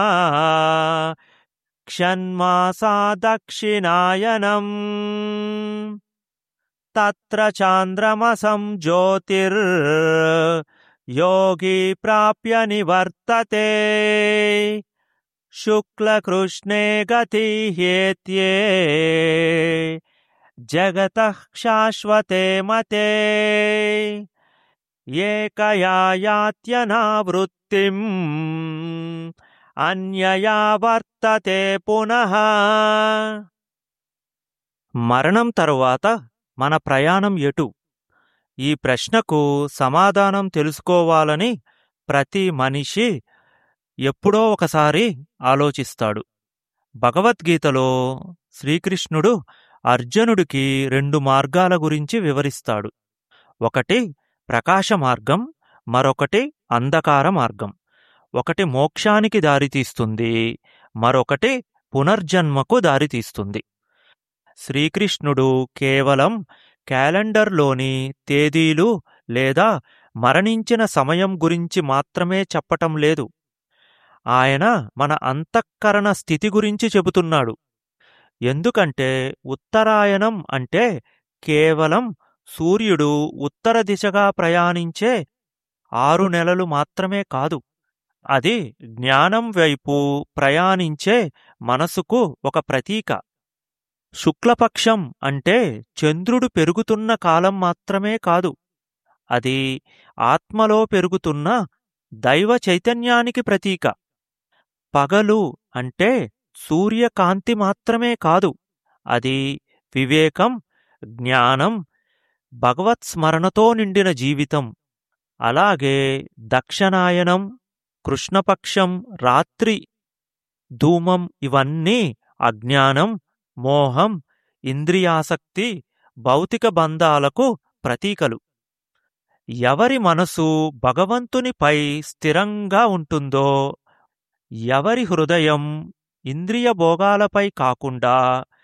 క్షన్మాసా దక్షిణాయనం తత్ర చాంద్రమసం జ్యోతిర్ యోగి ప్రాప్య నివర్తతే శుక్లకృష్ణే గతి హ్యేత్యే జగత శాశ్వతే మతే ఏకయా యాత్యనావృత్తిం అన్యయా వర్తతే పునః మరణం తరువాత మన ప్రయాణం ఎటు ఈ ప్రశ్నకు సమాధానం తెలుసుకోవాలని ప్రతి మనిషి ఎప్పుడో ఒకసారి ఆలోచిస్తాడు భగవద్గీతలో శ్రీకృష్ణుడు అర్జునుడికి రెండు మార్గాల గురించి వివరిస్తాడు ఒకటి ప్రకాశ మార్గం మరొకటి అంధకార మార్గం ఒకటి మోక్షానికి దారితీస్తుంది మరొకటి పునర్జన్మకు దారితీస్తుంది శ్రీకృష్ణుడు కేవలం క్యాలెండర్లోని తేదీలు లేదా మరణించిన సమయం గురించి మాత్రమే చెప్పటం లేదు ఆయన మన అంతఃకరణ స్థితి గురించి చెబుతున్నాడు ఎందుకంటే ఉత్తరాయణం అంటే కేవలం సూర్యుడు ఉత్తర దిశగా ప్రయాణించే ఆరు నెలలు మాత్రమే కాదు అది జ్ఞానం వైపు ప్రయాణించే మనసుకు ఒక ప్రతీక శుక్లపక్షం అంటే చంద్రుడు పెరుగుతున్న కాలం మాత్రమే కాదు అది ఆత్మలో పెరుగుతున్న దైవ చైతన్యానికి ప్రతీక పగలు అంటే సూర్యకాంతి మాత్రమే కాదు అది వివేకం జ్ఞానం భగవత్ స్మరణతో నిండిన జీవితం అలాగే దక్షిణాయనం కృష్ణపక్షం రాత్రి ధూమం ఇవన్నీ అజ్ఞానం మోహం ఇంద్రియాసక్తి భౌతిక బంధాలకు ప్రతీకలు ఎవరి మనసు భగవంతునిపై స్థిరంగా ఉంటుందో ఎవరి హృదయం ఇంద్రియ భోగాలపై కాకుండా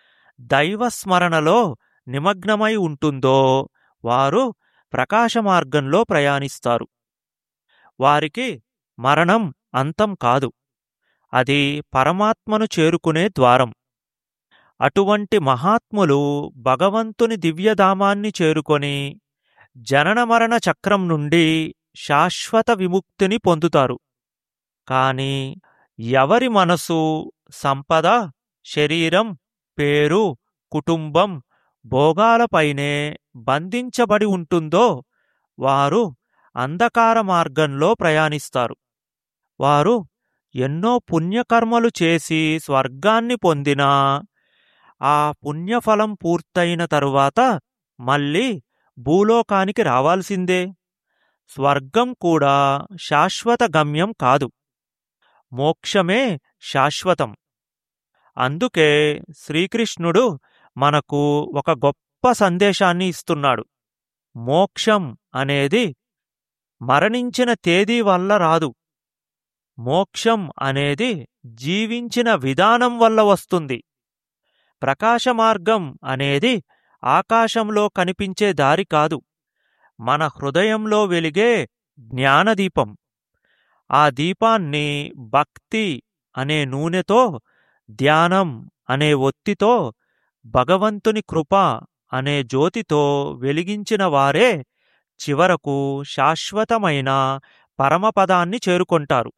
దైవస్మరణలో నిమగ్నమై ఉంటుందో వారు ప్రకాశమార్గంలో ప్రయాణిస్తారు వారికి మరణం అంతం కాదు అది పరమాత్మను చేరుకునే ద్వారం అటువంటి మహాత్ములు భగవంతుని దివ్యధామాన్ని చేరుకొని జననమరణ చక్రం నుండి శాశ్వత విముక్తిని పొందుతారు కాని ఎవరి మనసు సంపద శరీరం పేరు కుటుంబం భోగాలపైనే బంధించబడి ఉంటుందో వారు అంధకార మార్గంలో ప్రయాణిస్తారు వారు ఎన్నో పుణ్యకర్మలు చేసి స్వర్గాన్ని పొందినా ఆ పుణ్యఫలం పూర్తయిన తరువాత మళ్ళీ భూలోకానికి రావాల్సిందే స్వర్గం కూడా శాశ్వత గమ్యం కాదు మోక్షమే శాశ్వతం అందుకే శ్రీకృష్ణుడు మనకు ఒక గొప్ప సందేశాన్ని ఇస్తున్నాడు మోక్షం అనేది మరణించిన తేదీ వల్ల రాదు మోక్షం అనేది జీవించిన విధానం వల్ల వస్తుంది ప్రకాశమార్గం అనేది ఆకాశంలో కనిపించే దారి కాదు మన హృదయంలో వెలిగే జ్ఞానదీపం ఆ దీపాన్ని భక్తి అనే నూనెతో ధ్యానం అనే ఒత్తితో భగవంతుని కృప అనే జ్యోతితో వెలిగించిన వారే చివరకు శాశ్వతమైన పరమపదాన్ని చేరుకొంటారు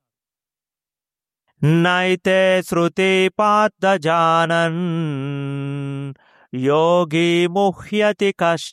నైతే శృతి పాద్దజానన్ యోగి ముహ్యతి కశ్చన